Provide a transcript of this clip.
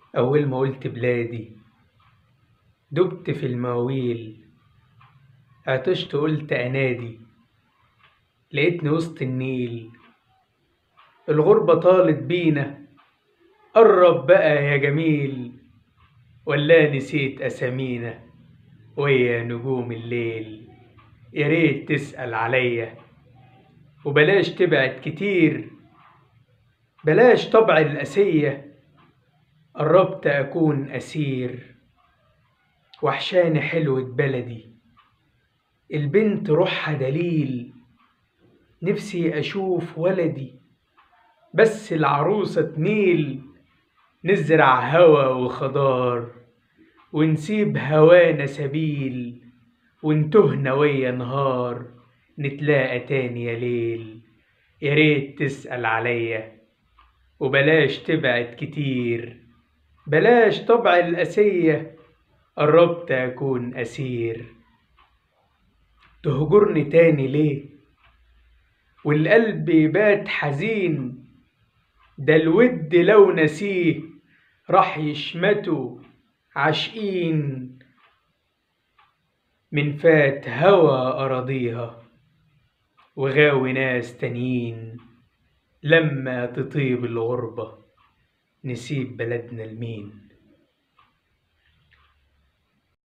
أول ما قلت بلادي دبت في المواويل عطشت قلت أنادي لقيتني وسط النيل الغربة طالت بينا قرب بقى يا جميل ولا نسيت أسامينا ويا نجوم الليل يا ريت تسأل عليا وبلاش تبعد كتير بلاش طبع القسية قربت أكون أسير وحشاني حلوة بلدي البنت روحها دليل نفسي أشوف ولدي بس العروسة تميل نزرع هوا وخضار ونسيب هوانا سبيل ونتهنا ويا نهار نتلاقى تاني يا ليل يا ريت تسأل عليا وبلاش تبعد كتير بلاش طبع القسية قربت أكون أسير تهجرني تاني ليه والقلب يبات حزين ده الود لو نسيه راح يشمتوا عاشقين من فات هوى أراضيها وغاوي ناس تانيين لما تطيب الغربة نسيب بلدنا لمين